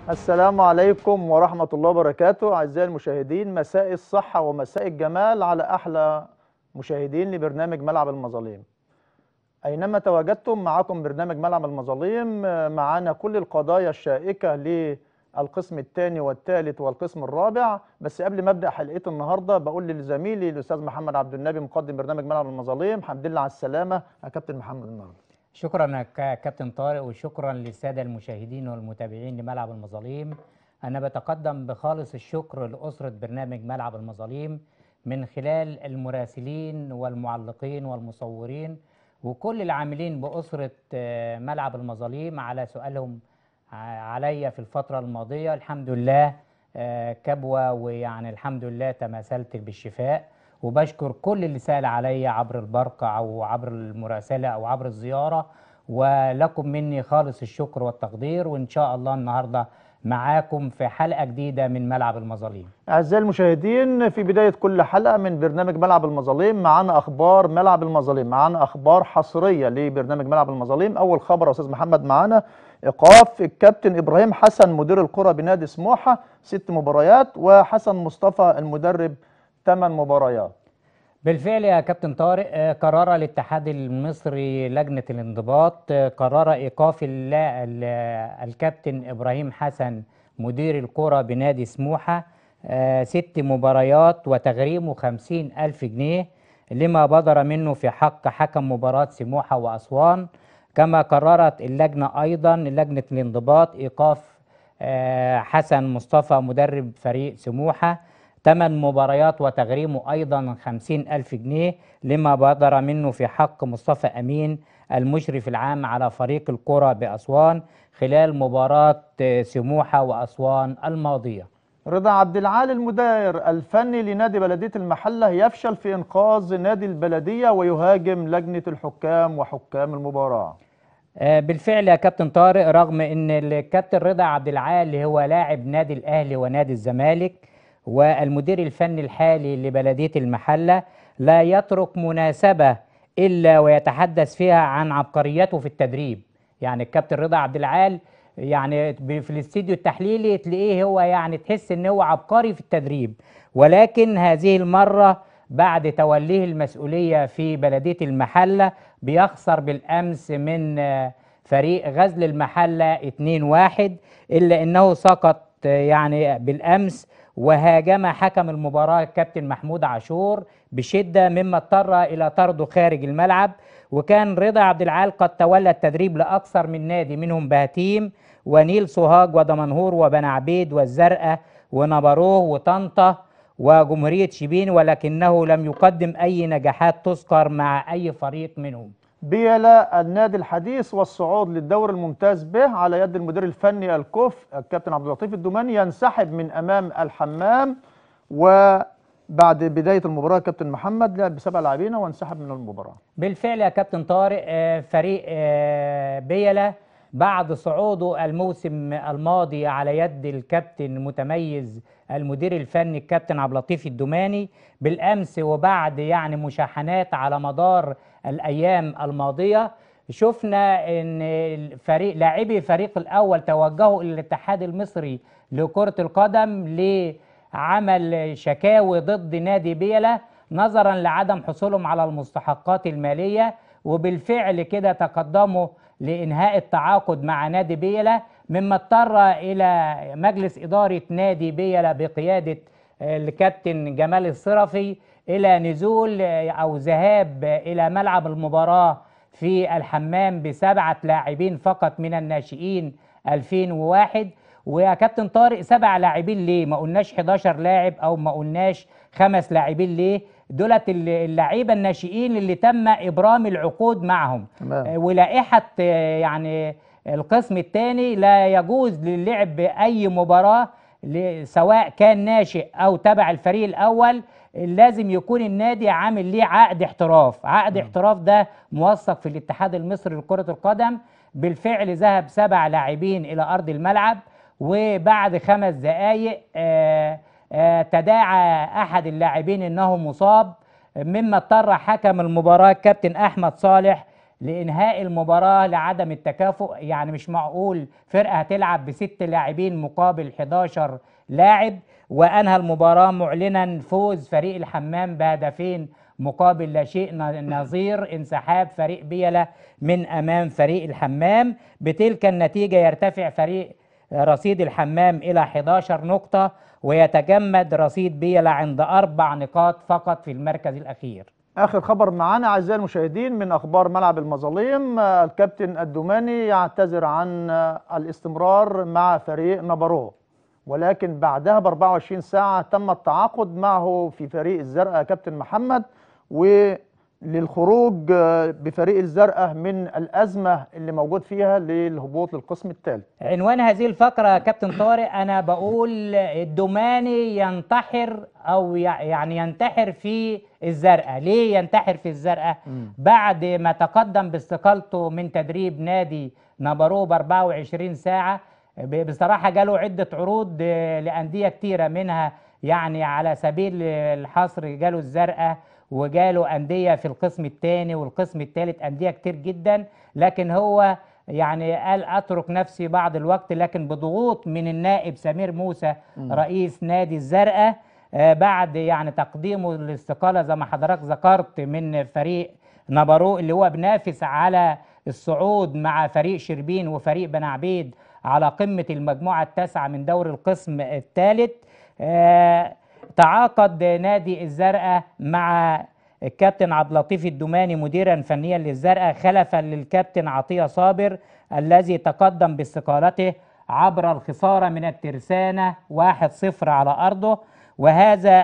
السلام عليكم ورحمة الله وبركاته أعزائي المشاهدين مساء الصحة ومساء الجمال على أحلى مشاهدين لبرنامج ملعب المظالم أينما تواجدتم معكم برنامج ملعب المظالم آه، معانا كل القضايا الشائكة للقسم الثاني والثالث والقسم الرابع بس قبل ما أبدأ حلقة النهاردة بقول لزميلي الأستاذ محمد عبد النبي مقدم برنامج ملعب المظالم الحمد لله على السلامة يا كابتن محمد النهاردة شكرا يا ك- كابتن طارق وشكرا للساده المشاهدين والمتابعين لملعب المظالم انا بتقدم بخالص الشكر لاسره برنامج ملعب المظالم من خلال المراسلين والمعلقين والمصورين وكل العاملين باسره آه، ملعب المظالم على سؤالهم ع- عليا في الفتره الماضيه الحمد لله آه، كبوه ويعني الحمد لله تماثلت بالشفاء وبشكر كل اللي سأل عليا عبر البرق أو عبر المراسلة أو عبر الزيارة ولكم مني خالص الشكر والتقدير وإن شاء الله النهاردة معاكم في حلقة جديدة من ملعب المظالم أعزائي المشاهدين في بداية كل حلقة من برنامج ملعب المظالم معانا أخبار ملعب المظالم معانا أخبار حصرية لبرنامج ملعب المظالم أول خبر يا أستاذ محمد معانا إيقاف الكابتن إبراهيم حسن مدير الكرة بنادي سموحة ست مباريات وحسن مصطفى المدرب ثمان مباريات بالفعل يا كابتن طارق آه، قرر الاتحاد المصري لجنة الانضباط آه، قرر إيقاف الل- ال- الكابتن إبراهيم حسن مدير الكرة بنادي سموحة آه، ست مباريات وتغريمه خمسين ألف جنيه لما بدر منه في حق حكم مباراة سموحة وأسوان كما قررت اللجنة أيضا لجنة الانضباط إيقاف آه، حسن مصطفى مدرب فريق سموحة ثمان مباريات وتغريمه أيضا خمسين ألف جنيه لما بدر منه في حق مصطفى أمين المشرف العام على فريق الكرة بأسوان خلال مباراة آه، سموحة وأسوان الماضية رضا عبد العال المدير الفني لنادي بلدية المحلة يفشل في إنقاذ نادي البلدية ويهاجم لجنة الحكام وحكام المباراة آه، بالفعل يا كابتن طارق رغم ان الكابتن رضا عبد العال اللي هو لاعب نادي الاهلي ونادي الزمالك والمدير الفني الحالي لبلديه المحله لا يترك مناسبه الا ويتحدث فيها عن عبقريته في التدريب يعني الكابتن رضا عبد العال يعني ب- في الاستديو التحليلي تلاقيه هو يعني تحس ان هو عبقري في التدريب ولكن هذه المره بعد توليه المسؤوليه في بلديه المحله بيخسر بالامس من آه، فريق غزل المحله 2-1 الا انه سقط آه، يعني بالامس وهاجم حكم المباراه الكابتن محمود عاشور بشده مما اضطر الى طرده خارج الملعب وكان رضا عبد العال قد تولى التدريب لاكثر من نادي منهم بهتيم ونيل سوهاج ودمنهور وبن عبيد والزرقاء ونبروه وطنطا وجمهورية شبين ولكنه لم يقدم أي نجاحات تذكر مع أي فريق منهم بيلا النادي الحديث والصعود للدور الممتاز به على يد المدير الفني الكوف الكابتن عبد اللطيف الدوماني ينسحب من امام الحمام وبعد بدايه المباراه كابتن محمد لعب بسبع لاعبين وانسحب من المباراه بالفعل يا كابتن طارق آه، فريق آه، بيلا بعد صعوده الموسم الماضي على يد الكابتن المتميز المدير الفني الكابتن عبد اللطيف الدوماني بالامس وبعد يعني مشاحنات على مدار الايام الماضيه شفنا ان الفريق لاعبي فريق الاول توجهوا الى الاتحاد المصري لكره القدم لعمل شكاوي ضد نادي بيلا نظرا لعدم حصولهم على المستحقات الماليه وبالفعل كده تقدموا لانهاء التعاقد مع نادي بيلا مما اضطر الى مجلس اداره نادي بيلا بقياده آه، الكابتن جمال الصرفي الى نزول آه، او ذهاب آه، الى ملعب المباراه في الحمام بسبعه لاعبين فقط من الناشئين 2001 ويا كابتن طارق سبع لاعبين ليه ما قلناش 11 لاعب او ما قلناش خمس لاعبين ليه دولت الل- اللعيبه الناشئين اللي تم ابرام العقود معهم تمام. آه، ولائحه آه، يعني القسم الثاني لا يجوز للعب باي مباراه ل- سواء كان ناشئ او تبع الفريق الاول لازم يكون النادي عامل ليه عقد احتراف عقد احتراف ده موثق في الاتحاد المصري لكرة القدم بالفعل ذهب سبع لاعبين الى ارض الملعب وبعد خمس دقائق آه، آه، تداعى احد اللاعبين انه مصاب مما اضطر حكم المباراة كابتن احمد صالح لانهاء المباراه لعدم التكافؤ يعني مش معقول فرقه هتلعب بست لاعبين مقابل 11 لاعب وانهى المباراه معلنا فوز فريق الحمام بهدفين مقابل لا شيء ن- نظير انسحاب فريق بيلا من امام فريق الحمام بتلك النتيجه يرتفع فريق رصيد الحمام الى 11 نقطه ويتجمد رصيد بيلا عند اربع نقاط فقط في المركز الاخير اخر خبر معانا اعزائي المشاهدين من اخبار ملعب المظاليم آه، الكابتن الدوماني يعتذر عن آه، الاستمرار مع فريق نبارو ولكن بعدها ب 24 ساعه تم التعاقد معه في فريق الزرقاء كابتن محمد وللخروج آه، بفريق الزرقاء من الازمه اللي موجود فيها للهبوط للقسم الثالث عنوان هذه الفقرة يا كابتن طارق أنا بقول الدوماني ينتحر أو يع- يعني ينتحر في الزرقاء ليه ينتحر في الزرقاء بعد ما تقدم باستقالته من تدريب نادي نبارو ب 24 ساعة ب- بصراحة جاله عدة عروض آه، لأندية كتيرة منها يعني على سبيل الحصر جاله الزرقاء وجاله أندية في القسم الثاني والقسم الثالث أندية كتير جدا لكن هو يعني قال اترك نفسي بعض الوقت لكن بضغوط من النائب سمير موسى رئيس نادي الزرقاء آه، بعد يعني تقديمه الاستقاله زي ما حضرتك ذكرت من فريق نبارو اللي هو بينافس على الصعود مع فريق شربين وفريق بن عبيد على قمه المجموعه التاسعه من دوري القسم الثالث آه، تعاقد نادي الزرقاء مع الكابتن عبد اللطيف الدوماني مديرا فنيا للزرقاء خلفا للكابتن عطيه صابر الذي تقدم باستقالته عبر الخساره من الترسانه 1-0 على ارضه وهذا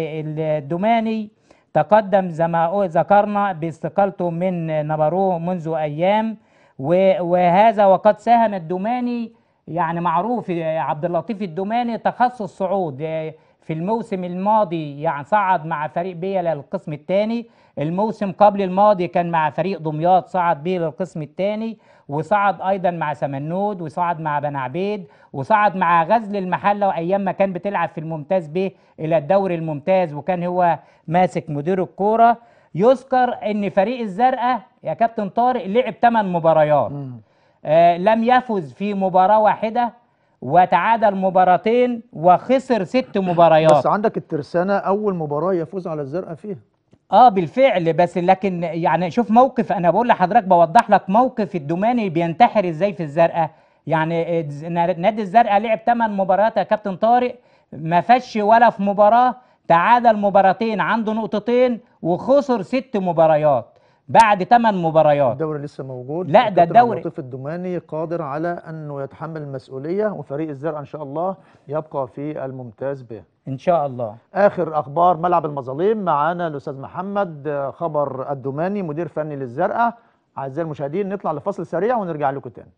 والدوماني تقدم زي ما ذكرنا باستقالته من نبارو منذ ايام و- وهذا وقد ساهم الدوماني يعني معروف عبد اللطيف الدوماني تخصص صعود في الموسم الماضي يعني صعد مع فريق بيلا للقسم الثاني الموسم قبل الماضي كان مع فريق دمياط صعد بيه للقسم الثاني وصعد ايضا مع سمنود وصعد مع بن عبيد وصعد مع غزل المحله وايام ما كان بتلعب في الممتاز به الى الدوري الممتاز وكان هو ماسك مدير الكوره يذكر ان فريق الزرقاء يا كابتن طارق لعب 8 مباريات آه لم يفز في مباراه واحده وتعادل مباراتين وخسر ست مباريات بس عندك الترسانه اول مباراه يفوز على الزرقاء فيها اه بالفعل بس لكن يعني شوف موقف انا بقول لحضرتك بوضح لك موقف الدوماني بينتحر ازاي في الزرقاء يعني الز- نادي الزرقاء لعب 8 مباريات يا كابتن طارق ما فش ولا في مباراه تعادل مباراتين عنده نقطتين وخسر ست مباريات بعد 8 مباريات الدوري لسه موجود لا، ده الكابتن عبد الدوري- اللطيف الدوماني قادر على انه يتحمل المسؤوليه وفريق الزرقاء ان شاء الله يبقى في الممتاز به ان شاء الله اخر اخبار ملعب المظاليم معانا الاستاذ محمد آه، خبر الدوماني مدير فني للزرقاء اعزائي المشاهدين نطلع لفصل سريع ونرجع لكم تاني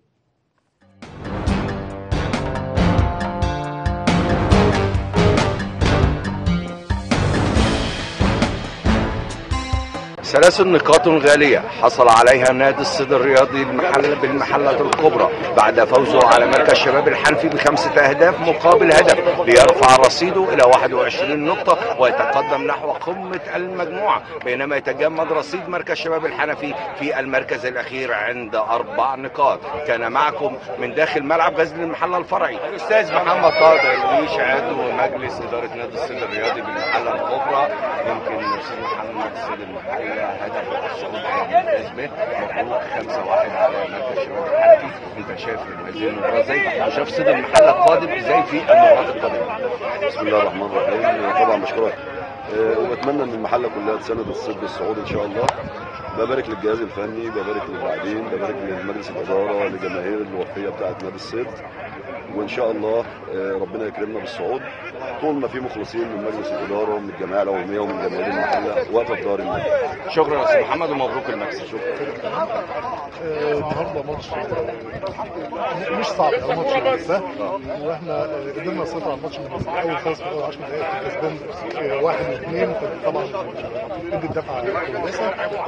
ثلاث نقاط غالية حصل عليها نادي الصيد الرياضي المحل بالمحلة الكبرى بعد فوزه على مركز شباب الحنفي بخمسة أهداف مقابل هدف ليرفع رصيده إلى 21 نقطة ويتقدم نحو قمة المجموعة بينما يتجمد رصيد مركز شباب الحنفي في المركز الأخير عند أربع نقاط كان معكم من داخل ملعب غزل المحلة الفرعي الأستاذ محمد طه درويش عضو مجلس إدارة نادي الصيد الرياضي بالمحلة الكبرى يمكن الأستاذ محمد الصيد المحلة هدف الصعود بالممتاز به مبروك 5 1 على مركز شباب الحنفي انت شايف هذه المباراه ازاي وشايف صيد المحله القادم ازاي في المباراه القادمه بسم الله الرحمن الرحيم طبعا بشكرك آه، وبتمنى ان المحله كلها تساند الصيد بالصعود ان شاء الله ببارك للجهاز الفني ببارك لللاعبين ببارك لمجلس الاداره لجماهير الوفيه بتاعه نادي الصيد وان شاء الله آه، ربنا يكرمنا بالصعود طول ما في مخلصين من مجلس الاداره ومن الجمعيه العموميه ومن جماهير المحله واقفه في دار النادي شكرا يا استاذ محمد ومبروك المكسب شكرا آه، النهارده ماتش آه، مش صعب هو ماتش سهل واحنا آه، قدرنا نسيطر على الماتش من اول خمس من اول 10 دقائق كنت كسبان آه، واحد واثنين كنت طبعا ادي الدفعه كويسه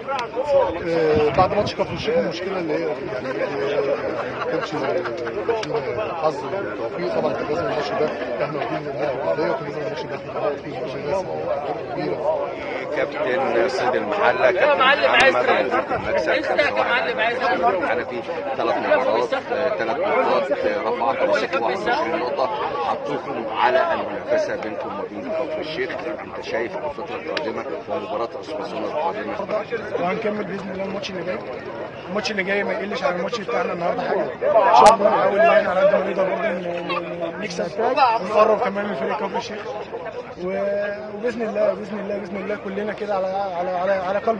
آه، بعد ماتش كفر الشيخ المشكله اللي هي يعني آه، ما كانش فينا حظ وتوفيق طبعا كان لازم الماتش ده احنا واخدين النقله العاديه وكان لازم الماتش ده احنا نلعب فيه ماتش ناس كبيره كابتن سيد المحله كابتن محمد مدير المكسب خمسة واحد كابتن حنفي ثلاث مباريات ثلاث نقاط رفع رصيدكم 21 نقطه حطوكم على المنافسه بينكم وبين كفر الشيخ انت شايف الفتره القادمه ومباراه اسوان القادمه وهنكمل باذن الله الماتش اللي جاي الماتش اللي جاي ما يقلش عن الماتش بتاعنا النهارده حاجه ان شاء الله نحاول ان احنا على قد ما نقدر برضه ن- ن- نكسب ونقرب كمان من فريق كفر الشيخ و- وباذن الله باذن الله باذن الله كلنا كده على على على على قلب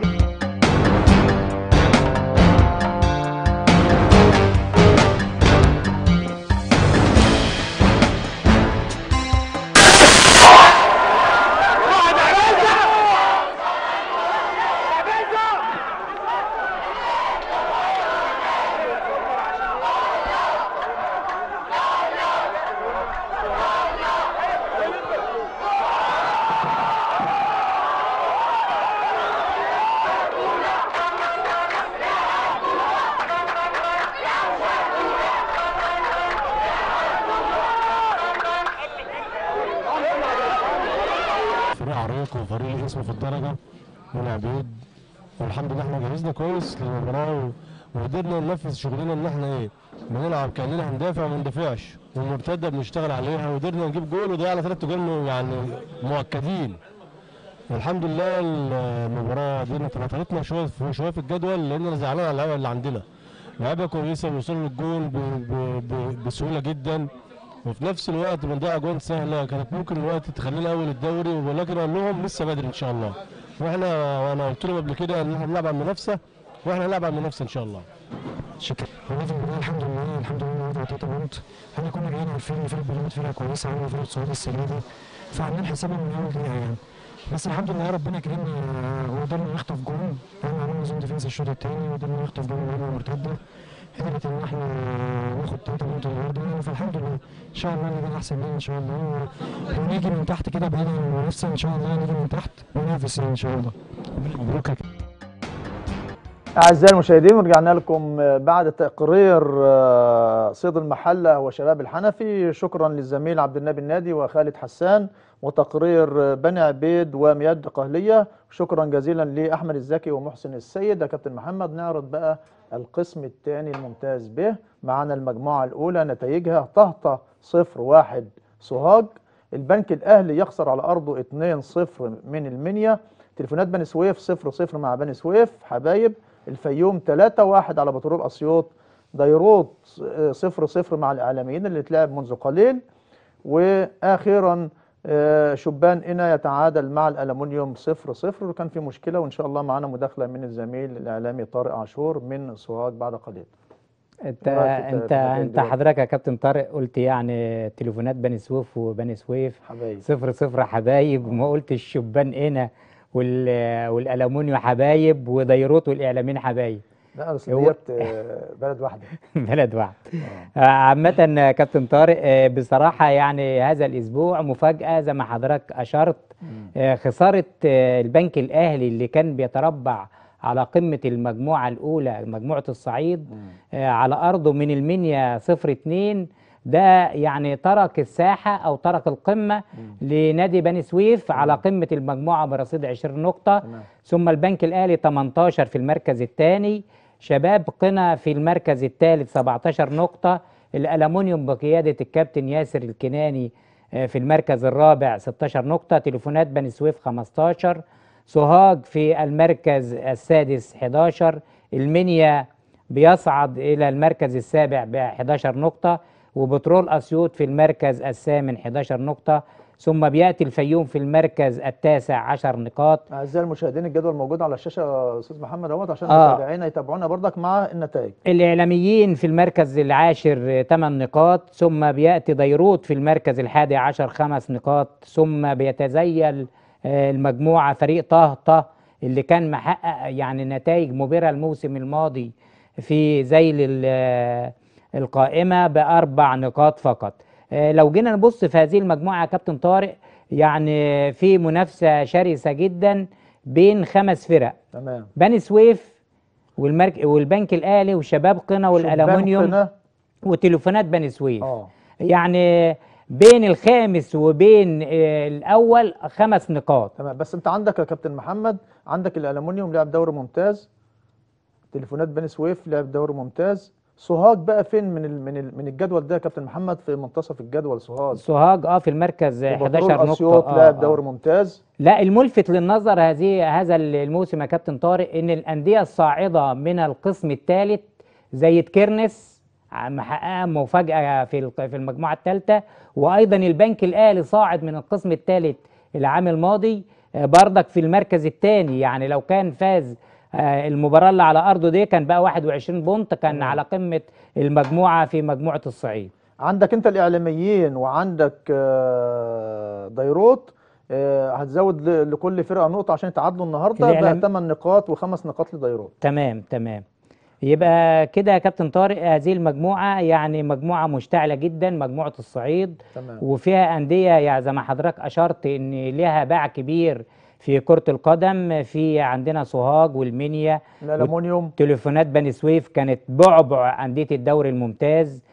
فريق عريق وفريق ليه اسمه في الدرجه من عبيد والحمد لله احنا جهزنا كويس للمباراه و- وقدرنا ننفذ شغلنا ان احنا ايه بنلعب كاننا هندافع وما ندافعش والمرتده بنشتغل عليها وقدرنا نجيب جول وضيعنا ثلاث جول يعني مؤكدين الحمد لله المباراه دي طلعتنا شويه في شويه في الجدول لان انا زعلان على اللعيبه اللي عندنا لعيبه كويسه بيوصلوا للجول ب- ب- ب- بسهوله جدا وفي نفس الوقت بنضيع اجوان سهله كانت ممكن الوقت تخلينا اول الدوري ولكن اقول لهم لسه بدري ان شاء الله واحنا وانا قلت لهم قبل كده ان احنا بنلعب على المنافسه واحنا هنلعب على المنافسه ان شاء الله شكرا والله في البدايه الحمد لله الحمد لله النهارده تلاته بونت احنا كنا جايين عارفين ان فرقه بلاد فرقه كويسه عامله فرقه السعوديه السنه دي فعاملين حسابها من اول دقيقه يعني بس الحمد لله ربنا كرمنا وقدرنا نخطف جول احنا عملنا زون ديفنس الشوط الثاني وقدرنا نخطف جول من مرتده قدرت ان احنا ناخد تلاته بونت النهارده يعني فالحمد لله ان شاء الله نيجي احسن لنا ان شاء الله ونيجي من تحت كده بعيد عن المنافسه ان شاء الله نيجي من تحت وننافس يعني ان شاء الله مبروك يا أعزائي المشاهدين ورجعنا لكم بعد تقرير آه، صيد المحلة وشباب الحنفي شكرا للزميل عبد النبي النادي وخالد حسان وتقرير بني عبيد ومياد قهلية شكرا جزيلا لأحمد الزكي ومحسن السيد يا كابتن محمد نعرض بقى القسم الثاني الممتاز به معنا المجموعة الأولى نتائجها طهطة صفر واحد سوهاج البنك الأهلي يخسر على أرضه 2-0 من المنيا تليفونات بني سويف 0-0 مع بني سويف حبايب الفيوم 3-1 على بترول أسيوط ديروت 0-0 مع الإعلاميين اللي اتلعب منذ قليل واخيرا آه، شبان إنا يتعادل مع الألمنيوم 0-0 وكان في مشكلة وإن شاء الله معنا مداخلة من الزميل الإعلامي طارق عاشور من سوهاج بعد قليل انت إيه رأيك في انت النتائج انت دلوقتي؟ حضرتك يا كابتن طارق قلت يعني تليفونات بني سويف وبني سويف حبايب صفر صفر حبايب وما قلت الشبان هنا وال والالومنيو حبايب وديروت والاعلاميين حبايب لا أصل هو- ديت آه، بلد واحدة بلد واحد آه، عامة يا كابتن طارق آه، بصراحة يعني هذا الأسبوع مفاجأة زي ما حضرتك أشرت آه، خسارة آه، البنك الأهلي اللي كان بيتربع على قمة المجموعة الأولى مجموعة الصعيد آه، على أرضه من المنيا صفر اتنين ده يعني ترك الساحة أو ترك القمة لنادي بني سويف على قمة المجموعة برصيد 20 نقطة تمام. ثم البنك الأهلي 18 في المركز الثاني شباب قنا في المركز الثالث 17 نقطة الألمونيوم بقيادة الكابتن ياسر الكناني آه، في المركز الرابع 16 نقطة تليفونات بني سويف 15 سوهاج في المركز السادس 11 المنيا بيصعد إلى المركز السابع ب 11 نقطة وبترول أسيوط في المركز الثامن 11 نقطة ثم بيأتي الفيوم في المركز التاسع 10 نقاط أعزائي المشاهدين الجدول موجود على الشاشة يا أستاذ محمد اهوت عشان آه. متابعينا يتابعونا برضك مع النتائج الإعلاميين في المركز العاشر 8 نقاط ثم بيأتي ديروت في المركز الحادي عشر خمس نقاط ثم بيتزيل آه، المجموعة فريق طهطة اللي كان محقق يعني نتائج مبهرة الموسم الماضي في ذيل ال- آه، القائمة بأربع نقاط فقط آه، لو جينا نبص في هذه المجموعة يا كابتن طارق يعني في منافسة شرسة جدا بين خمس فرق تمام بني سويف والمرك والبنك الاهلي وشباب قنا والالومنيوم قنا. وتليفونات بني سويف اه يعني بين الخامس وبين آه، الاول خمس نقاط تمام بس انت عندك يا كابتن محمد عندك الالومنيوم لعب دوري ممتاز تليفونات بني سويف لعب دوري ممتاز سوهاج بقى فين من ال من ال من الجدول ده يا كابتن محمد في منتصف الجدول سوهاج سوهاج اه في المركز آه، وبترول 11 نقطه اسيوط آه لعب آه. دوري ممتاز لا الملفت للنظر هذه هذا الموسم يا كابتن طارق ان الانديه الصاعده من القسم الثالث زي تكرنس محققه مفاجاه في الق- في المجموعه الثالثه وايضا البنك الاهلي صاعد من القسم الثالث العام الماضي آه، بردك في المركز الثاني يعني لو كان فاز آه، المباراه اللي على ارضه دي كان بقى 21 بونت كان تمام. على قمه المجموعه في مجموعه الصعيد عندك انت الاعلاميين وعندك آه، ديروت آه، هتزود ل- لكل فرقه نقطه عشان يتعادلوا النهارده بقى الإعلام- 8 نقاط وخمس نقاط لديروت تمام تمام يبقى كده يا كابتن طارق هذه المجموعة يعني مجموعة مشتعلة جدا مجموعة الصعيد تمام وفيها أندية يعني زي ما حضرتك أشرت إن لها باع كبير في كرة القدم في عندنا سوهاج والمنيا الالومنيوم تليفونات بني سويف كانت بعبع أندية الدوري الممتاز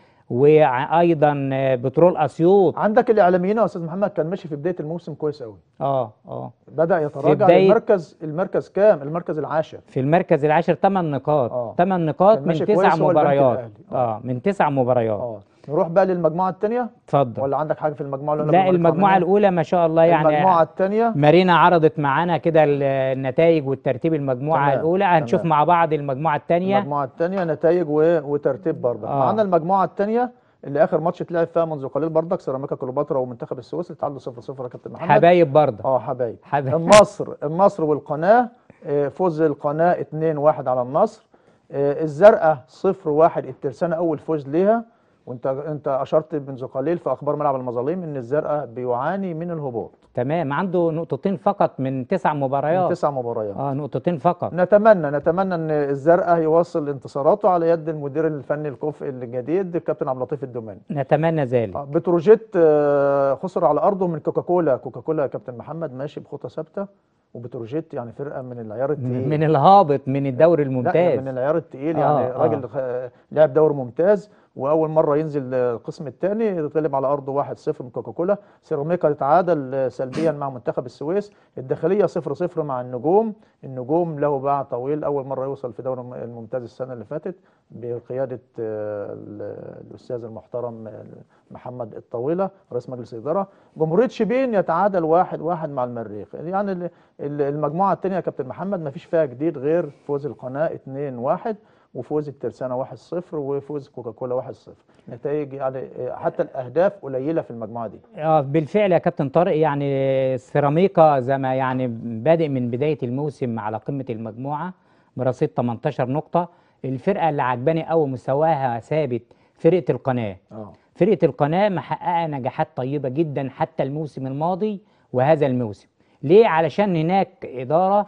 وأيضا بترول أسيوط عندك الاعلاميين يا استاذ محمد كان ماشي في بدايه الموسم كويس قوي اه اه بدا يتراجع بداية- المركز المركز كام المركز العاشر في المركز العاشر 8 نقاط آه. 8 نقاط كان من ماشي تسع كويس هو البنك مباريات الأهلي. اه من تسع مباريات اه نروح بقى للمجموعه الثانيه اتفضل ولا عندك حاجه في المجموعه الاولى لا قبل ما نطلع المجموعة منها؟ الأولى ما شاء الله يعني المجموعه الثانيه مارينا عرضت معانا كده ال- النتائج والترتيب المجموعة تمام، الأولى هنشوف تمام. مع بعض المجموعة الثانية المجموعه الثانيه نتائج و... وترتيب برضك آه. معانا المجموعه الثانيه اللي اخر ماتش اتلعب فيها منذ قليل برضك سيراميكا كليوباترا ومنتخب السويس اللي تعادلوا 0 0 يا كابتن محمد حبايب برضه اه حبايب حبايب. النصر النصر والقناه آه، فوز القناه 2 1 على النصر آه، الزرقاء 0 1 الترسانه اول فوز ليها وانت انت اشرت منذ قليل في اخبار ملعب المظالم ان الزرقاء بيعاني من الهبوط تمام عنده نقطتين فقط من تسع من مباريات تسع مباريات اه نقطتين فقط نتمنى نتمنى ان الزرقاء يواصل انتصاراته على يد المدير الفني الكفء الجديد الكابتن عبد اللطيف الدوماني نتمنى ذلك آه، بتروجيت آه، خسر على ارضه من كوكاكولا كوكاكولا يا كابتن محمد ماشي بخطى ثابته وبتروجيت يعني فرقه من العيار التقيل من الهابط من الدوري لا الممتاز من العيار التقيل آه، يعني آه. راجل خ- لعب دوري ممتاز واول مره ينزل القسم الثاني يتغلب على ارضه 1-0 من كوكاكولا سيراميكا تتعادل سلبيا مع منتخب السويس الداخليه 0-0 مع النجوم النجوم له باع طويل اول مره يوصل في دوري الممتاز السنه اللي فاتت بقياده آه، ال- الاستاذ المحترم آه، محمد الطويله رئيس مجلس الاداره جمهوريه شبين يتعادل 1-1 مع المريخ يعني ال- ال- المجموعه الثانيه يا كابتن محمد ما فيش فيها جديد غير فوز القناه 2-1 وفوز الترسانة 1-0 وفوز كوكاكولا 1-0 نتائج يعني آه، حتى الأهداف قليلة في المجموعة دي اه بالفعل يا كابتن طارق يعني سيراميكا زي ما يعني بادئ من بدايه الموسم على قمه المجموعه برصيد 18 نقطه الفرقه اللي عجباني قوي مستواها ثابت فرقه القناه اه فرقه القناه محققه نجاحات طيبه جدا حتى الموسم الماضي وهذا الموسم ليه علشان هناك اداره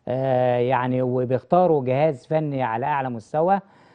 آه يعني وبيختاروا جهاز فني على اعلى مستوى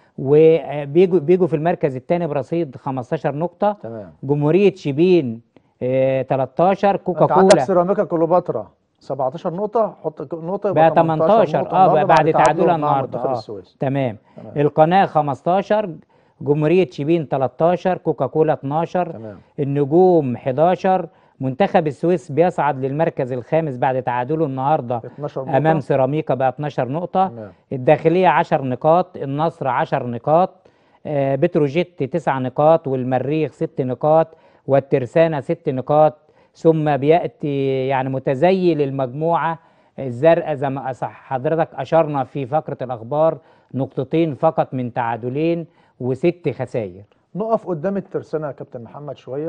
وبيجوا بيجوا في المركز الثاني برصيد 15 نقطه تمام جمهوريه شبين آه 13 انت كوكا عندك كولا سيراميكا كليوباترا 17 نقطة حط نقطة بقى يبقى 18 نقطة اه النهاردة بعد تعادلها تعادلهم مع النهارده منتخب اه السويس تمام تمام. القناه 15 جمهوريه شبين 13 كوكا كولا 12 تمام النجوم 11 منتخب السويس بيصعد للمركز الخامس بعد تعادله النهارده 12 نقطة امام سيراميكا بقى 12 نقطه تمام الداخليه 10 نقاط النصر 10 نقاط آه، بتروجيت 9 نقاط والمريخ 6 نقاط والترسانة 6 نقاط ثم بياتي يعني متزيل المجموعه الزرقاء زي ما أصح- حضرتك اشرنا في فقره الاخبار نقطتين فقط من تعادلين وست خسائر نقف قدام الترسانة يا كابتن محمد شوية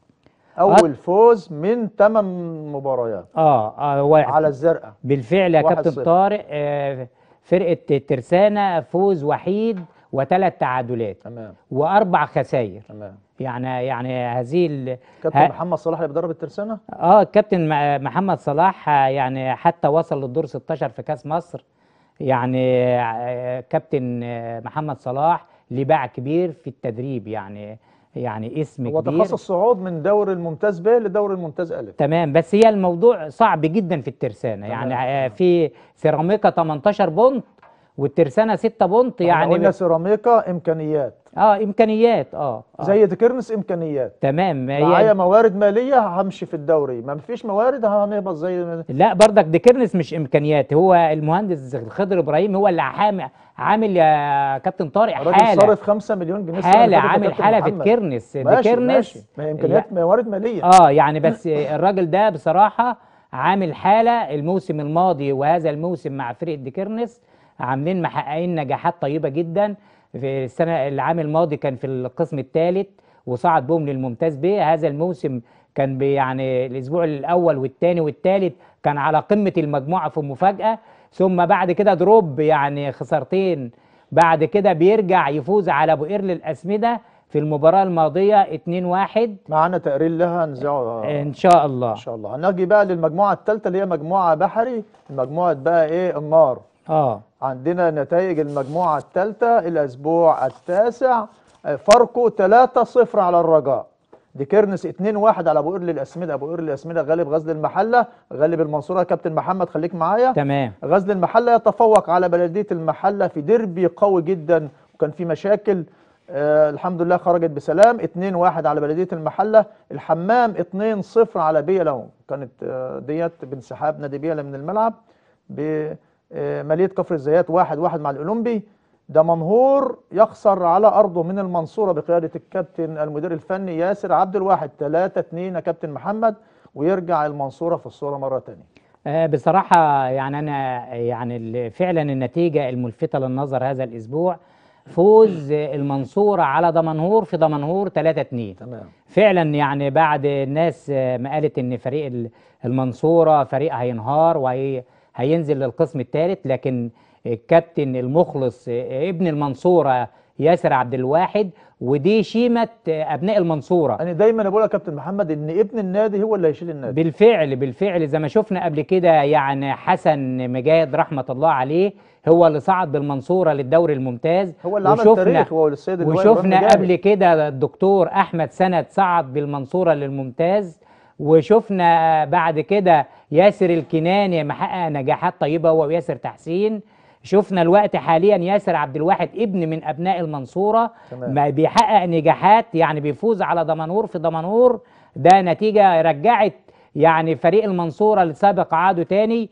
أول فوز من 8 مباريات اه اه هو على الزرقاء بالفعل يا واحد كابتن صفر. طارق آه فرقه ترسانة فوز وحيد وثلاث تعادلات تمام واربع خسائر تمام يعني يعني هذه ال... كابتن ها- محمد صلاح اللي بيدرب الترسانة اه الكابتن م- محمد صلاح آه، يعني حتى وصل للدور 16 في كاس مصر يعني آه، كابتن آه، محمد صلاح ليه باع كبير في التدريب يعني يعني اسم هو كبير تخصص صعود من دوري الممتاز ب لدوري الممتاز ألف تمام بس هي الموضوع صعب جدا في الترسانة يعني تمام، آه، في سيراميكا 18 بونت والترسانه 6 بونت يعني يعني قلنا ب- سيراميكا امكانيات اه امكانيات اه, آه. زي ديكيرنس امكانيات تمام معايا هي موارد ماليه همشي في الدوري ما فيش موارد هنهبط زي ما- لا برضك ديكيرنس مش امكانيات هو المهندس الخضر ابراهيم هو اللي عامل عامل يا كابتن طارق الراجل حاله صارف 5 مليون جنيه السنة اللي حاله فاتت يا عامل كابتن حاله في محمد. الكرنس ماشي ديكيرنس ماشي ما هي امكانيات موارد ماليه اه يعني بس الراجل ده بصراحه عامل حاله الموسم الماضي وهذا الموسم مع فرقه ديكيرنس عاملين محققين نجاحات طيبه جدا في السنه العام الماضي كان في القسم الثالث وصعد بهم للممتاز ب هذا الموسم كان بي- يعني الاسبوع الاول والثاني والثالث كان على قمه المجموعه في مفاجاه ثم بعد كده دروب يعني خسارتين بعد كده بيرجع يفوز على ابو قرن الاسمده في المباراه الماضيه 2-1 معانا تقرير لها نذاعه ان شاء الله ان شاء الله هنجي بقى للمجموعه الثالثه اللي هي مجموعه بحري مجموعه بقى ايه النار اه عندنا نتائج المجموعه الثالثه الاسبوع التاسع آه، فاركو 3-0 على الرجاء ديكيرنس 2-1 على ابو قرل الاسمده ابو قرل الاسمده غالب غزل المحله غالب المنصوره كابتن محمد خليك معايا تمام غزل المحله يتفوق على بلديه المحله في ديربي قوي جدا وكان في مشاكل آه الحمد لله خرجت بسلام 2-1 على بلديه المحله الحمام 2-0 على بيلا كانت آه ديت بانسحاب نادي بيلا من الملعب بماليه كفر الزيات 1-1 مع الاولمبي دمنهور يخسر على ارضه من المنصوره بقياده الكابتن المدير الفني ياسر عبد الواحد 3-2 يا كابتن محمد ويرجع المنصوره في الصوره مره ثانيه آه بصراحة يعني أنا يعني ال- فعلا النتيجة الملفتة للنظر هذا الأسبوع فوز المنصورة على دمنهور في دمنهور 3-2 تمام فعلا يعني بعد الناس آه، ما قالت ان فريق ال- المنصوره فريق هينهار وهينزل للقسم الثالث لكن الكابتن المخلص آه، ابن المنصوره ياسر عبد الواحد ودي شيمه آه، ابناء المنصوره انا دايما بقول يا كابتن محمد ان ابن النادي هو اللي هيشيل النادي بالفعل بالفعل زي ما شفنا قبل كده يعني حسن مجاهد رحمه الله عليه هو اللي صعد بالمنصوره للدوري الممتاز هو اللي عمل وشفنا- تاريخ هو السيد اللواء إبراهيم وشفنا مجاهد. قبل كده الدكتور احمد سند صعد بالمنصوره للممتاز وشفنا بعد كده ياسر الكناني محقق نجاحات طيبه هو وياسر تحسين شفنا الوقت حاليا ياسر عبد الواحد ابن من ابناء المنصوره تمام. ما بيحقق نجاحات يعني بيفوز على دمنهور في دمنهور ده نتيجه رجعت يعني فريق المنصوره لسابق عاده تاني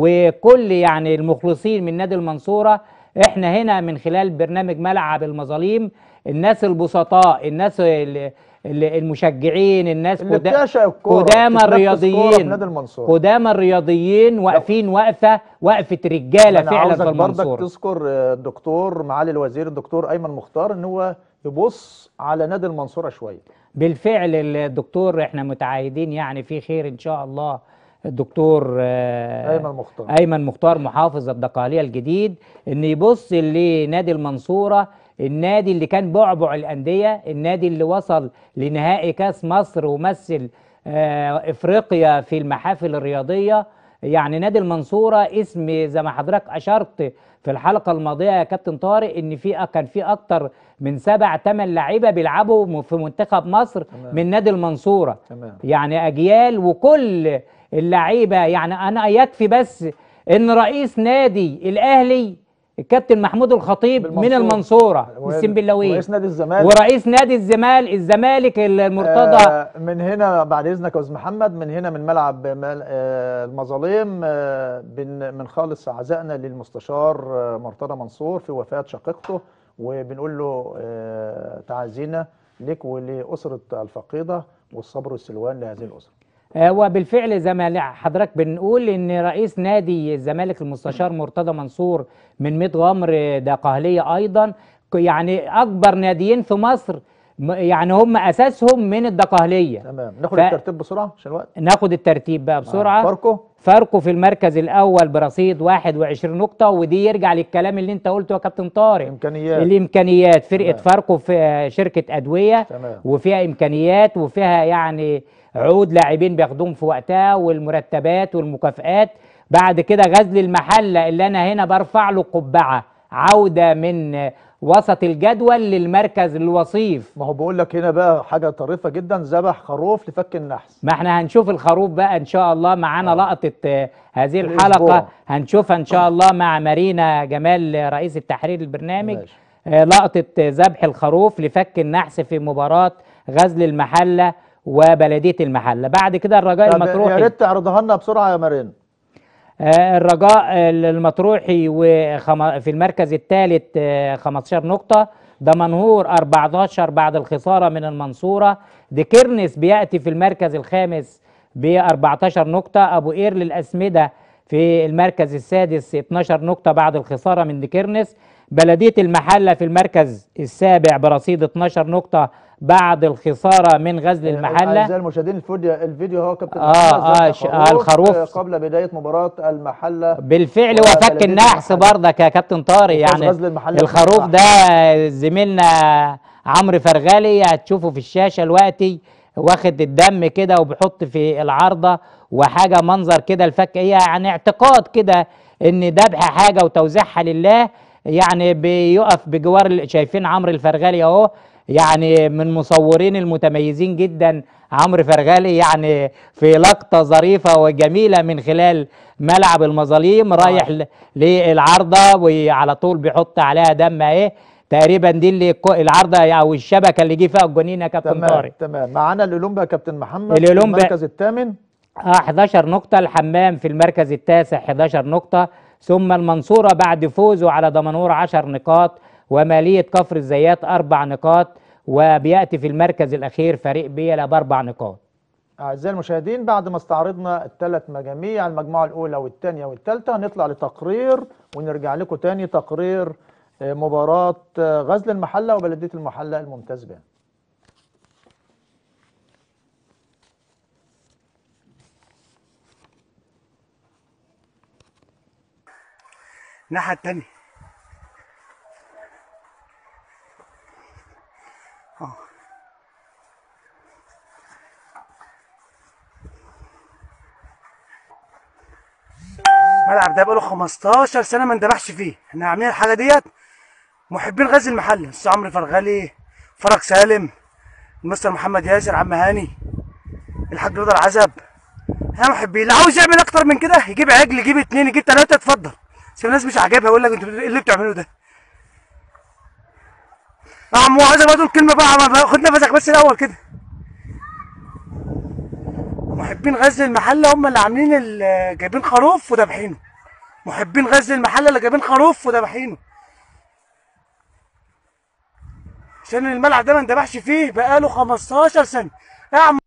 وكل يعني المخلصين من نادي المنصوره احنا هنا من خلال برنامج ملعب المظاليم الناس البسطاء الناس ال- ال- المشجعين الناس اللي قدا- بتعشق الكوره قدامى بتتنفس كورة في الرياضيين نادي المنصوره قدامى الرياضيين واقفين وقفه وقفه رجاله انا فعلا عاوزك في برضك المنصوره تذكر آه، الدكتور معالي الوزير الدكتور ايمن مختار ان هو يبص على نادي المنصوره شويه بالفعل الدكتور احنا متعاهدين يعني في خير ان شاء الله الدكتور آه، ايمن مختار ايمن مختار محافظ الدقهليه الجديد ان يبص لنادي المنصوره النادي اللي كان بعبع الانديه النادي اللي وصل لنهائي كاس مصر ومثل آه، افريقيا في المحافل الرياضيه يعني نادي المنصوره اسم زي ما حضرتك اشرت في الحلقه الماضيه يا كابتن طارق ان في كان في اكتر من سبع ثمان لعيبه بيلعبوا في منتخب مصر تمام. من نادي المنصوره تمام يعني اجيال وكل اللعيبه يعني انا يكفي بس ان رئيس نادي الاهلي الكابتن محمود الخطيب من بالمنصورة. المنصوره و- السنبلاويه ورئيس نادي الزمالك ورئيس نادي الزمال الزمالك المرتضى آه من هنا بعد اذنك يا استاذ محمد من هنا من ملعب مل- آه المظالم آه بن من خالص عزائنا للمستشار آه مرتضى منصور في وفاه شقيقته وبنقول له آه تعازينا لك ولاسره الفقيده والصبر والسلوان لهذه الاسره آه، وبالفعل زي ما حضرتك بنقول ان رئيس نادي الزمالك المستشار مرتضى منصور من ميت غمر دقهليه ايضا ك- يعني اكبر ناديين في مصر م- يعني هم اساسهم من الدقهليه تمام ناخد ف- الترتيب بسرعه عشان الوقت ناخد الترتيب بقى بسرعه فاركو فاركو في المركز الاول برصيد 21 نقطه ودي يرجع للكلام اللي انت قلته يا كابتن طارق امكانيات الامكانيات فرقه تمام. فاركو في آه، شركه ادويه تمام وفيها امكانيات وفيها يعني عقود لاعبين بياخدوهم في وقتها والمرتبات والمكافآت بعد كده غزل المحله اللي انا هنا برفع له قبعه عوده من وسط الجدول للمركز الوصيف ما هو بقول لك هنا بقى حاجه طريفه جدا ذبح خروف لفك النحس ما احنا هنشوف الخروف بقى ان شاء الله معانا لقطة آه، هذه في الحلقة الأسبوع. هنشوفها ان شاء الله مع مارينا جمال رئيس التحرير البرنامج ماشي. آه، لقطة آه، ذبح الخروف لفك النحس في مباراة غزل المحلة وبلدية المحلة بعد كده الرجاء طب يا المطروحي ريت تعرضها لنا بسرعه يا مارين آه، الرجاء آه، المطروحي وخم... في المركز الثالث 15 نقطة دمنهور 14 بعد الخسارة من المنصورة ديكيرنس بيأتي في المركز الخامس ب 14 نقطة أبو قير للأسمدة في المركز السادس 12 نقطة بعد الخسارة من ديكيرنس بلدية المحلة في المركز السابع برصيد 12 نقطة بعد الخسارة من غزل المحلة اعزائي المشاهدين الفيديو الفيديو هو كابتن آه، محمد آه، ذبح ش- آه، الخروف. قبل بدايه مباراه المحله بالفعل وبلدية وفك النحس المحلة. برضك يا كابتن طارق وفوز يعني غزل المحلة الخروف في ده زميلنا عمرو فرغالي هتشوفه في الشاشه دلوقتي واخد الدم كده وبيحط في العارضه وحاجه منظر كده الفك هي يعني اعتقاد كده ان ذبح حاجه وتوزيعها لله يعني بيقف بجوار ال- شايفين عمرو الفرغالي اهو يعني من مصورين المتميزين جدا عمرو فرغالي يعني في لقطه ظريفه وجميله من خلال ملعب المظاليم رايح ل- للعارضه وعلى طول بيحط عليها دم اهي تقريبا دي اللي الكو- العارضه او الشبكه اللي جه فيها الجونين يا كابتن تمام طارق تمام معانا الاولمبا يا كابتن محمد الأولمبا- في المركز الثامن اه 11 نقطة الحمام في المركز التاسع 11 نقطة ثم المنصورة بعد فوزه على دمنهور 10 نقاط ومالية كفر الزيات أربع نقاط وبيأتي في المركز الأخير فريق بيلا بأربع نقاط أعزائي المشاهدين بعد ما استعرضنا الثلاث مجاميع المجموعة الأولى والثانية والثالثة هنطلع لتقرير ونرجع لكم تاني تقرير آه، مباراة آه، غزل المحلة وبلدية المحلة الممتاز بها الناحية التانية اه الملعب ده بقاله 15 سنة ما اندبحش فيه احنا عاملين الحاجة ديت محبين غزل المحل استاذ عمرو فرغلي فرج سالم المستر محمد ياسر عم هاني الحاج رضا العزب احنا محبين اللي عاوز يعمل اكتر من كده يجيب عجل يجيب اتنين يجيب تلاتة اتفضل بس الناس مش عاجبها يقول لك انتوا ايه اللي بتعملوه ده يا عم عايز اقول كلمه بقى ما- خد نفسك بس الاول كده محبين غزل المحله هم اللي عاملين ال- جايبين خروف وذابحينه محبين غزل المحله اللي جايبين خروف وذابحينه عشان الملعب ده ما اندبحش فيه بقاله 15 سنه يا عم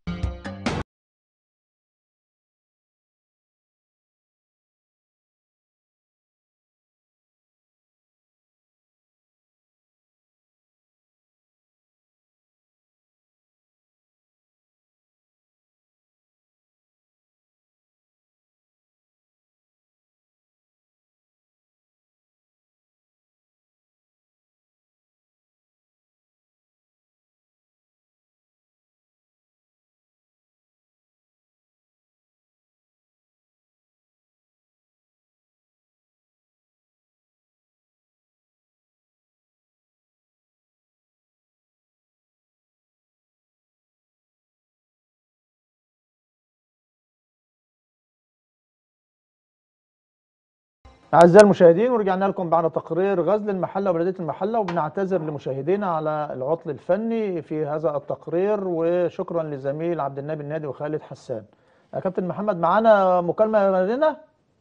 أعزائي المشاهدين ورجعنا لكم بعد تقرير غزل المحلة وبلدية المحلة وبنعتذر لمشاهدينا على العطل الفني في هذا التقرير وشكرا لزميل عبد النبي النادي وخالد حسان. يا كابتن محمد معانا مكالمة لنا؟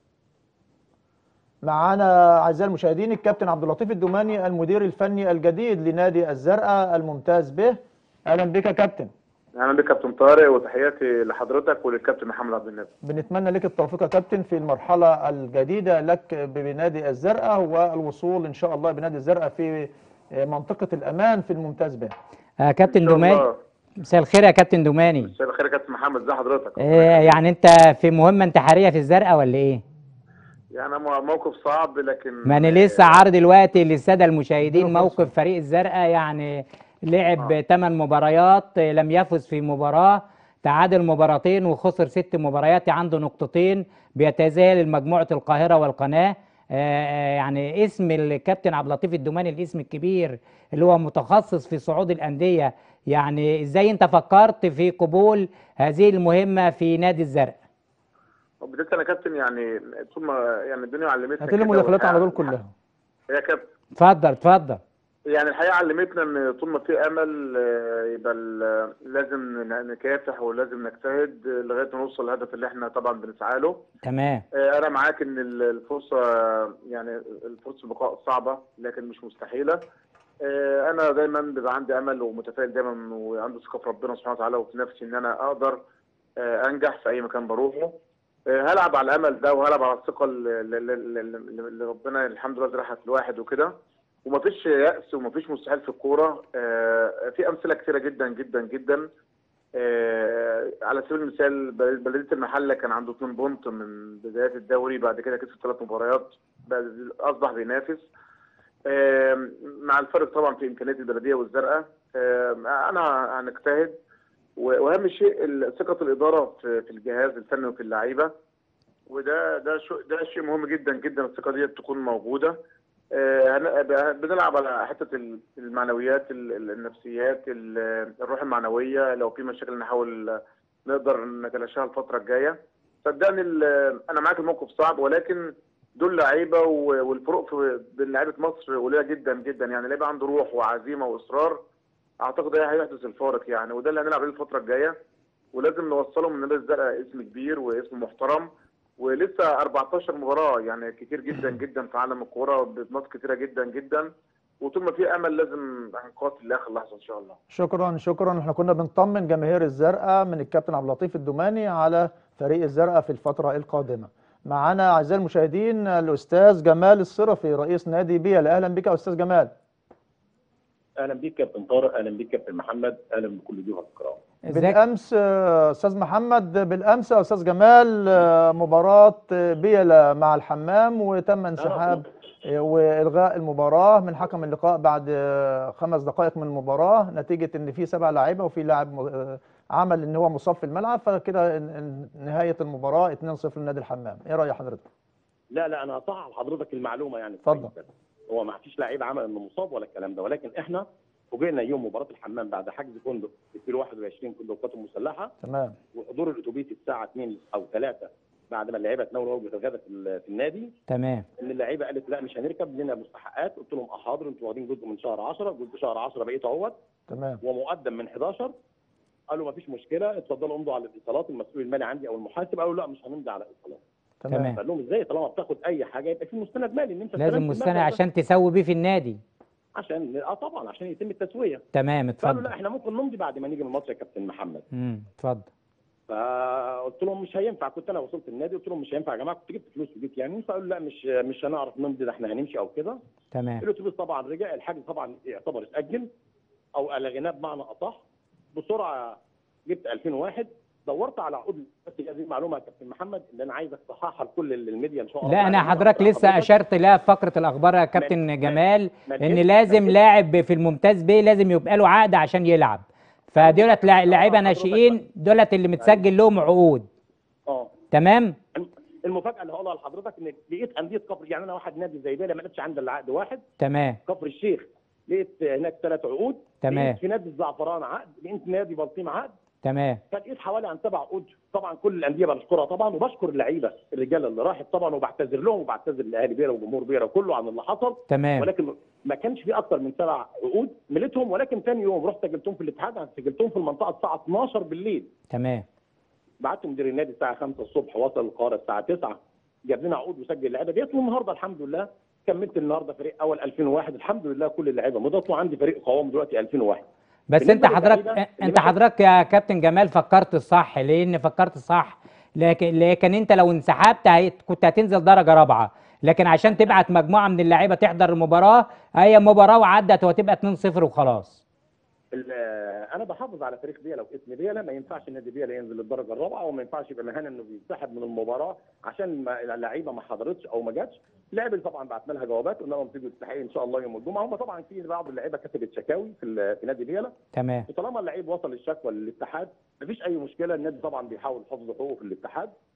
معانا أعزائي المشاهدين الكابتن عبد اللطيف الدوماني المدير الفني الجديد لنادي الزرقاء الممتاز به. أهلا بك يا كابتن. اهلا بك كابتن طارق وتحياتي لحضرتك وللكابتن محمد عبد النبي بنتمنى لك التوفيق يا كابتن في المرحلة الجديدة لك بنادي الزرقاء والوصول إن شاء الله بنادي الزرقاء في منطقة الأمان في الممتاز به آه كابتن إن شاء دوماني الله. مساء الخير يا كابتن دوماني مساء الخير يا كابتن محمد ازي حضرتك آه يعني انت في مهمة انتحارية في الزرقاء ولا ايه؟ يعني مو- موقف صعب لكن ما انا لسه عارض دلوقتي للساده المشاهدين موقف فريق الزرقاء يعني لعب 8 مباريات آه، لم يفز في مباراه تعادل مباراتين وخسر ست مباريات عنده نقطتين بيتزايل مجموعه القاهره والقناه آه، يعني اسم الكابتن عبد اللطيف الدوماني الاسم الكبير اللي هو متخصص في صعود الانديه يعني ازاي انت فكرت في قبول هذه المهمه في نادي الزرق بداية انا كابتن يعني طول ما يعني الدنيا علمتنا هات لي كده المداخلات على دول والحياة- كلها يا كابتن اتفضل اتفضل يعني الحقيقه علمتنا ان طول ما في امل آه، يبقى ال- لازم ن- نكافح ولازم نجتهد آه، لغايه ما نوصل للهدف اللي احنا طبعا بنسعى له تمام آه، انا معاك ان ال- الفرصه آه، يعني الفرصه البقاء صعبه لكن مش مستحيله آه، انا دايما بيبقى عندي امل ومتفائل دايما وعندي ثقه في ربنا سبحانه وتعالى وفي نفسي ان انا اقدر آه، انجح في اي مكان بروحه آه، هلعب على الامل ده وهلعب على الثقه اللي اللي- اللي اللي ربنا الحمد لله زرعها في الواحد وكده ومفيش يأس ومفيش مستحيل في الكوره آه، في امثله كثيره جدا جدا جدا آه، على سبيل المثال بل- بلديه المحله كان عنده 2 بونت من بدايه الدوري بعد كده كسب ثلاث مباريات بقى- اصبح بينافس آه، مع الفرق طبعا في امكانيات البلديه والزرقاء آه، انا هنجتهد و- واهم شيء ال- ثقه الاداره في في الجهاز الفني وفي اللعيبه وده ده شو ده شيء مهم جدا جدا الثقه دي تكون موجوده آه، هن- بنلعب على حته ال- المعنويات ال- ال- النفسيات ال- الروح المعنويه لو في مشاكل نحاول نقدر نتلاشاها الفتره الجايه صدقني ال- انا معاك الموقف صعب ولكن دول لعيبه و- والفروق في بين لعيبه مصر قليله جدا جدا يعني لعيبه عنده روح وعزيمه واصرار اعتقد ده هيحدث الفارق يعني وده اللي هنلعب عليه الفتره الجايه ولازم نوصلهم ان نادي الزرقاء اسم كبير واسم محترم ولسه 14 مباراه يعني كتير جدا جدا في عالم الكوره بنقاط كتيره جدا جدا وطول ما في امل لازم هنقاتل لاخر لحظه ان شاء الله شكرا شكرا احنا كنا بنطمن جماهير الزرقاء من الكابتن عبد اللطيف الدوماني على فريق الزرقاء في الفترة القادمة معنا أعزائي المشاهدين الأستاذ جمال الصرفي رئيس نادي بيلا أهلا بك يا أستاذ جمال اهلا بيك كابتن طارق اهلا بيك كابتن محمد اهلا بكل ضيوفك الكرام ازيك بالأمس آه، أستاذ محمد بالأمس يا أستاذ جمال آه، مباراة آه، بيلا مع الحمام وتم انسحاب آه، وإلغاء المباراة من حكم اللقاء بعد آه، خمس دقائق من المباراة نتيجة إن في سبع لاعيبة وفي لاعب م- آه، عمل إن هو مصاب في الملعب فكده ن- ن- نهاية المباراة 2-0 لنادي الحمام إيه رأي حضرتك؟ لا لا انا هصحح لحضرتك المعلومه يعني اتفضل. كويس. هو ما فيش لعيب عمل انه مصاب ولا الكلام ده ولكن احنا فوجئنا يوم مباراه الحمام بعد حجز فندق في كيلو 21 فندق القوات المسلحه تمام وحضور الاتوبيس الساعه 2 او 3 بعد ما اللعيبه تناولوا وجبه الغداء في ال- في النادي تمام ان اللعيبه قالت لا مش هنركب لنا مستحقات قلت لهم اه حاضر انتوا واخدين جزء من شهر 10 جزء شهر 10 بقيت اهوت تمام ومقدم من 11 قالوا ما فيش مشكله اتفضلوا امضوا على الاتصالات المسؤول المالي عندي او المحاسب قالوا لا مش هنمضي على الاتصالات تمام تمام فقال لهم ازاي طالما بتاخد اي حاجه يبقى في مستند مالي ان انت لازم استلمت مستند المبلغ ده. عشان تسوي بيه في النادي عشان اه طبعا عشان يتم التسويه تمام فقالوا لا اتفضل احنا ممكن نمضي بعد ما نيجي من الماتش يا كابتن محمد امم اتفضل فقلت لهم مش هينفع كنت انا وصلت النادي قلت لهم مش هينفع يا جماعه كنت جبت فلوس وجيت يعني فقالوا لا مش مش هنعرف نمضي ده احنا هنمشي او كده تمام الاتوبيس طبعا رجع الحجز طبعا يعتبر اتاجل او الغيناه بمعنى اصح بسرعه جبت 2001 دورت على عقود بس هذه المعلومه يا كابتن محمد اللي انا عايزك تصححها لكل الميديا ان شاء الله لا انا يعني حضرتك أقدر لسه حضرتك اشرت لها في فقره الاخبار يا كابتن ما- جمال ما ان تجيبش- لازم ما لاعب في الممتاز بيه لازم يبقى له عقد عشان يلعب فدولت لع- لعيبه حضرتك ناشئين دولت اللي متسجل لهم عقود اه تمام المفاجاه اللي هقولها لحضرتك ان لقيت انديه كفر يعني انا واحد نادي زي ده ما لقيتش عندي الا عقد واحد تمام كفر الشيخ لقيت هناك ثلاث عقود تمام. لقيت في نادي الزعفران عقد لقيت نادي بلطيم عقد تمام فلقيت حوالي عن سبع عقود طبعا كل الانديه بشكرها طبعا وبشكر اللعيبه الرجاله اللي راحت طبعا وبعتذر لهم وبعتذر لاهالي بيرا وجمهور بيرا كله عن اللي حصل تمام ولكن ما كانش في اكتر من سبع عقود مليتهم ولكن ثاني يوم رحت سجلتهم في الاتحاد أنا سجلتهم في المنطقه الساعه 12 بالليل تمام بعت مدير النادي الساعه 5 الصبح وصل القاهره الساعه 9 جاب لنا عقود وسجل اللعيبه ديت والنهارده الحمد لله كملت النهارده فريق اول 2001 الحمد لله كل اللعيبه مضت وعندي فريق قوام دلوقتي 2001 بس بالنسبة انت حضرتك للعيبة اللي انت مشت- حضرتك يا كابتن جمال فكرت الصح لان فكرت صح لكن لكن انت لو انسحبت هي- كنت هتنزل درجه رابعه لكن عشان تبعت مجموعه من اللعيبه تحضر المباراه هي مباراه وعدت وهتبقى 2-0 وخلاص ال- انا بحافظ على تاريخ بيلا واسم بيلا ما ينفعش النادي بيلا ينزل للدرجه الرابعه وما ينفعش يبقى مهانه انه بينسحب من المباراه عشان ما اللعيبه ما حضرتش او ما جاتش اللعيبه طبعا بعتنا لها جوابات قلنا لهم تيجوا تستحقوا ان شاء الله يوم الجمعه هم طبعا في بعض اللعيبه كتبت شكاوي في ال- في نادي بيلا تمام وطالما اللعيب وصل الشكوى للاتحاد مفيش اي مشكله النادي طبعا بيحاول حفظ حقوقه في الاتحاد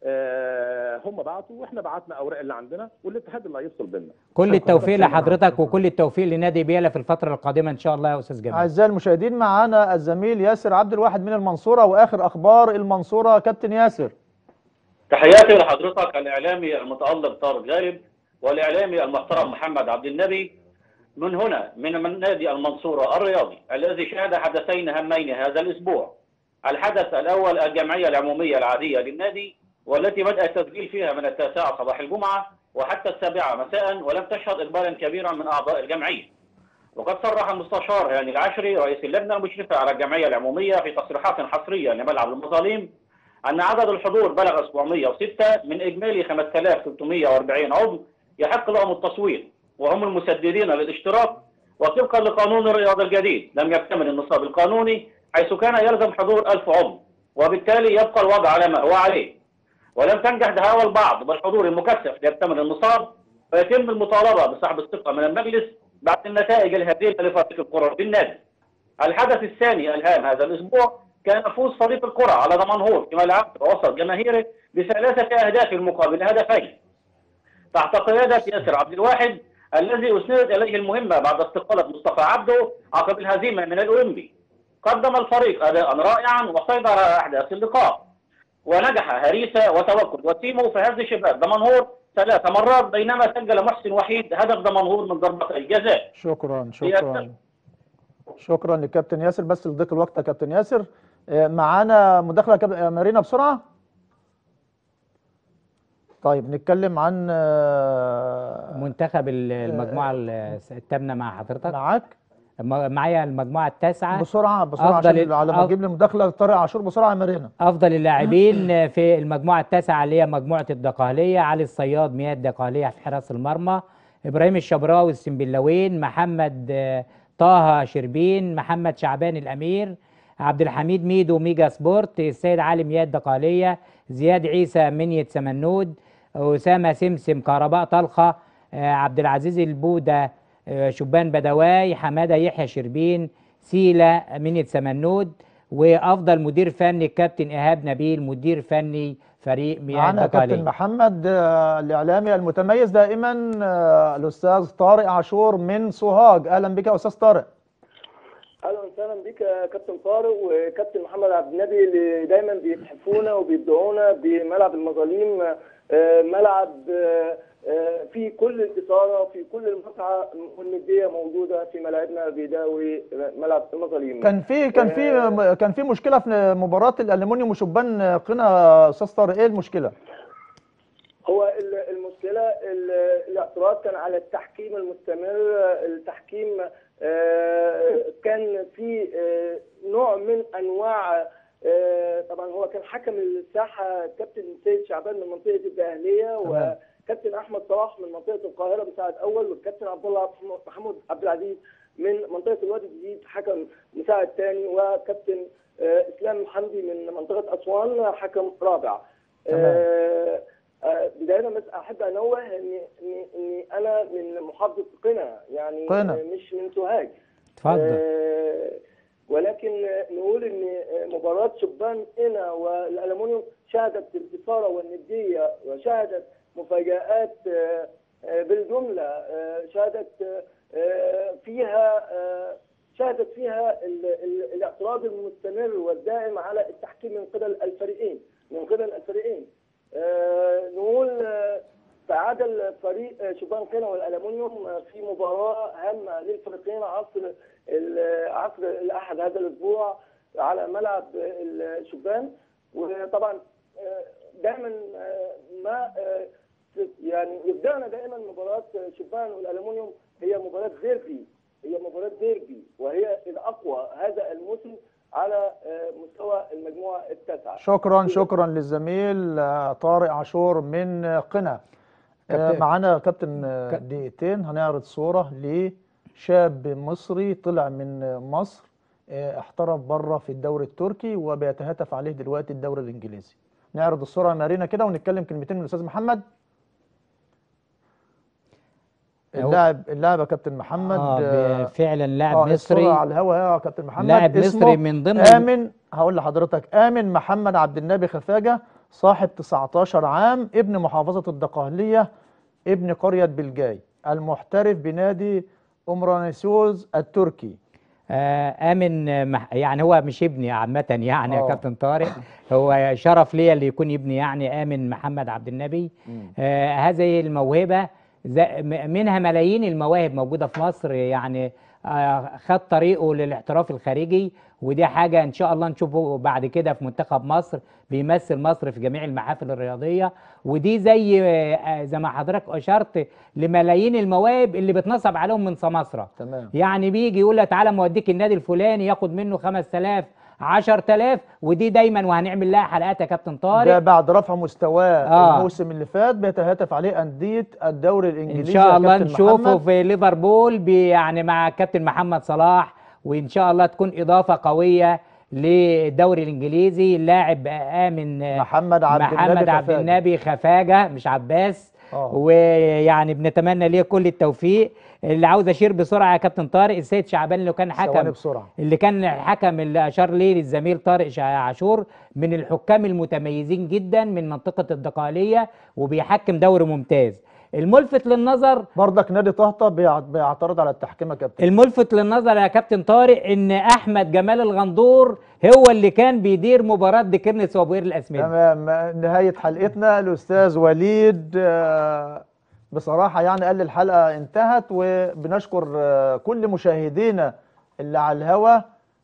آه، هم بعتوا واحنا بعتنا اوراق اللي عندنا والاتحاد اللي هيفصل بيننا كل التوفيق لحضرتك وكل التوفيق لنادي بيلا في الفتره القادمه ان شاء الله يا استاذ جمال اعزائي المشاهدين معانا الزميل ياسر عبد الواحد من المنصوره واخر اخبار المنصوره كابتن ياسر تحياتي لحضرتك الاعلامي المتالق طارق غالب والاعلامي المحترم محمد عبد النبي من هنا من من نادي المنصوره الرياضي الذي شهد حدثين هامين هذا الاسبوع. الحدث الاول الجمعيه العموميه العاديه للنادي والتي بدا التسجيل فيها من التاسعه صباح الجمعه وحتى السابعه مساء ولم تشهد اقبالا كبيرا من اعضاء الجمعيه. وقد صرح المستشار هاني العشري رئيس اللجنه المشرفه على الجمعيه العموميه في تصريحات حصريه لملعب المظالم أن عدد الحضور بلغ 706 من إجمالي 5340 عضو يحق لهم التصويت وهم المسددين للاشتراك وطبقا لقانون الرياضة الجديد لم يكتمل النصاب القانوني حيث كان يلزم حضور 1000 عضو وبالتالي يبقى الوضع على ما هو عليه ولم تنجح دعاوى البعض بالحضور المكثف ليكتمل النصاب ويتم المطالبة بسحب الثقة من المجلس بعد النتائج الهزيلة لفريق الكرة بالنادي الحدث الثاني الهام هذا الاسبوع كان فوز فريق الكرة على دمنهور في ملعب وسط جماهيره بثلاثة أهداف مقابل هدفين تحت قيادة ياسر عبد الواحد الذي أسندت إليه المهمة بعد استقالة مصطفى عبده عقب الهزيمة من الأولمبي قدم الفريق أداء رائعا وسيطر على أحداث اللقاء ونجح هريسة وتوكل وتيمو في هز شباب دمنهور ثلاث مرات بينما سجل محسن وحيد هدف دمنهور من ضربتي جزاء شكرا شكرا شكرا لكابتن ياسر بس لضيق الوقت يا كابتن ياسر آه، معانا مداخله كابتن آه، مارينا بسرعه طيب نتكلم عن آه، منتخب ال- المجموعه ال- الثامنه مع حضرتك معاك م- معايا المجموعه التاسعه بسرعه بسرعه أفضل عشان ال- على ما أف- تجيب لي مداخله طارق عاشور بسرعه يا مارينا افضل اللاعبين في المجموعه التاسعه اللي هي مجموعه الدقهليه علي الصياد مياه الدقهليه في حراس المرمى ابراهيم الشبراوي السنبلاوين محمد آه، طه شربين محمد شعبان الامير عبد الحميد ميدو ميجا سبورت السيد علي مياه الدقهليه زياد عيسى منية سمنود اسامه سمسم كهرباء طلخه آه، عبد العزيز البوده آه، شبان بدواي حماده يحيى شربين سيلا منية سمنود وافضل مدير فني الكابتن ايهاب نبيل مدير فني فريق مياه معانا كابتن الدقهليه محمد آه، الاعلامي المتميز دائما آه، الاستاذ طارق عاشور من سوهاج اهلا بك يا استاذ طارق اهلا وسهلا بك يا كابتن طارق وكابتن محمد عبد النبي اللي دايما بيتحفونا وبيبدعونا بملعب المظالم آه، ملعب آه، آه، فيه كل الاثاره وفي كل المتعه والنديه موجوده في ملاعبنا البيداوي ملعب المظالم كان في كان في كان في مشكله في مباراه الالومنيوم وشبان قنا يا استاذ طارق ايه المشكله؟ هو ال- المشكله ال- الاعتراض كان على التحكيم المستمر التحكيم آه، كان في آه، نوع من انواع آه، طبعا هو كان حكم الساحه كابتن سيد شعبان من منطقه الدقهليه تمام. وكابتن احمد صلاح من منطقه القاهره مساعد اول والكابتن عبد الله محمود عبد العزيز من منطقه الوادي الجديد حكم مساعد ثاني وكابتن آه، اسلام حمدي من منطقه اسوان حكم رابع تمام. آه، آه، بداية بس أحب أنوه إني إني إني أنا من محافظة قنا يعني قنا. آه، مش من سوهاج اتفضل آه، ولكن آه، نقول إن آه، مباراة شبان قنا والألمونيوم شهدت الإثارة والندية وشهدت مفاجآت آه، آه، بالجملة آه، شهدت آه، آه، فيها آه، شهدت فيها ال- ال- الاعتراض المستمر والدائم على التحكيم من قبل الفريقين من قبل الفريقين آه، نقول آه، تعادل فريق آه، شبان قنا والالومنيوم آه، في مباراه هامه للفريقين عصر ال- عصر الاحد هذا الاسبوع على ملعب آه، الشبان وطبعا آه، دائما آه، ما آه، يعني يبدأنا دائما مباراه شبان والالومنيوم هي مباراه ديربي هي مباراه ديربي وهي الاقوى هذا الموسم على آه، مستوى المجموعه التاسعه شكرا شكرا للزميل آه، طارق عاشور من آه، قنا آه، كابتن- معانا كابتن آه، دقيقتين هنعرض صورة لشاب مصري طلع من آه، مصر آه، احترف بره في الدوري التركي وبيتهاتف عليه دلوقتي الدوري الانجليزي نعرض الصورة يا مارينا كده ونتكلم كلمتين من الاستاذ محمد هو- اللاعب اللاعب يا كابتن محمد اه آه، ب- فعلا لاعب آه، مصري الصورة على الهوا يا كابتن محمد لاعب اسمه مصري من ضمن آمن هقول لحضرتك آمن محمد عبد النبي خفاجة صاحب 19 عام ابن محافظة الدقهلية ابن قرية بلجاي المحترف بنادي أمرانيسيوز التركي آه، آمن آه، مح- يعني هو مش ابني عامة يعني يا آه. كابتن طارق هو شرف ليا اللي يكون ابني يعني آمن محمد عبد النبي آه هذه الموهبة ز- م- منها ملايين المواهب موجودة في مصر يعني آه خد طريقه للاحتراف الخارجي ودي حاجة إن شاء الله نشوفه بعد كده في منتخب مصر بيمثل مصر في جميع المحافل الرياضية ودي زي آه، زي ما حضرتك أشرت لملايين المواهب اللي بتنصب عليهم من سماسرة تمام يعني بيجي يقول لك تعالى موديك النادي الفلاني ياخد منه 5000 10000 ودي دايما وهنعمل لها حلقات يا كابتن ده طارق بعد رفع مستواه آه. الموسم اللي فات بيتهاتف عليه أندية الدوري الإنجليزي ان شاء يا الله كابتن نشوفه محمد. في ليفربول بي- يعني مع كابتن محمد صلاح وان شاء الله تكون اضافه قويه للدوري الانجليزي اللاعب امن محمد عبد محمد النبي عبد خفاجة. النبي خفاجه مش عباس آه. ويعني بنتمنى ليه كل التوفيق اللي عاوز اشير بسرعه يا كابتن طارق السيد شعبان اللي كان ثواني حكم بسرعة اللي كان الحكم اللي اشار ليه للزميل طارق شع- عاشور من الحكام المتميزين جدا من منطقه الدقهليه وبيحكم دوري ممتاز الملفت للنظر برضك نادي طهطا بيع- بيعترض على التحكيم يا كابتن الملفت للنظر يا كابتن طارق ان احمد جمال الغندور هو اللي كان بيدير مباراه ديكرنس وابوير الاسمنت تمام نهاية حلقتنا الأستاذ وليد آه، بصراحة يعني قال لي الحلقة انتهت وبنشكر آه، كل مشاهدينا اللي على الهوا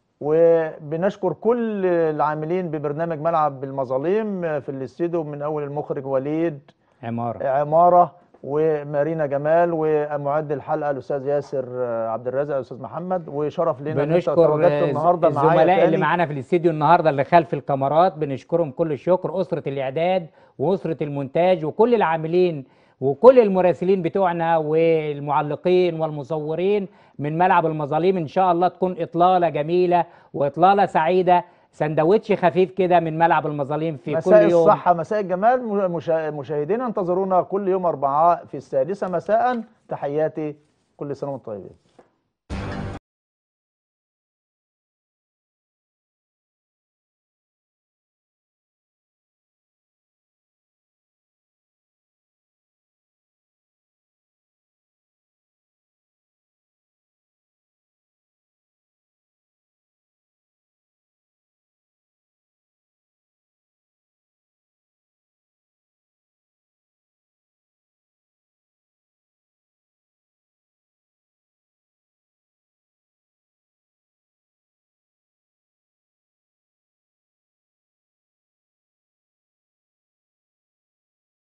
وبنشكر كل العاملين ببرنامج ملعب المظالم آه، في الاستديو من أول المخرج وليد عماره عمارة ومارينا جمال ومعد الحلقة الأستاذ ياسر آه، عبد الرازق الأستاذ محمد وشرف لنا إن أنت بنشكر تواجدت آه، النهاردة معايا الزملاء اللي تاني. معانا في الاستديو النهارده اللي خلف الكاميرات بنشكرهم كل الشكر اسره الاعداد واسره المونتاج وكل العاملين وكل المراسلين بتوعنا والمعلقين والمصورين من ملعب المظالم ان شاء الله تكون اطلاله جميله واطلاله سعيده سندوتش خفيف كده من ملعب المظالم في مساء كل يوم الصحة مساء الجمال مشا- مشاهدينا انتظرونا كل يوم أربعاء في السادسة مساء تحياتي كل سنة وانتم طيبين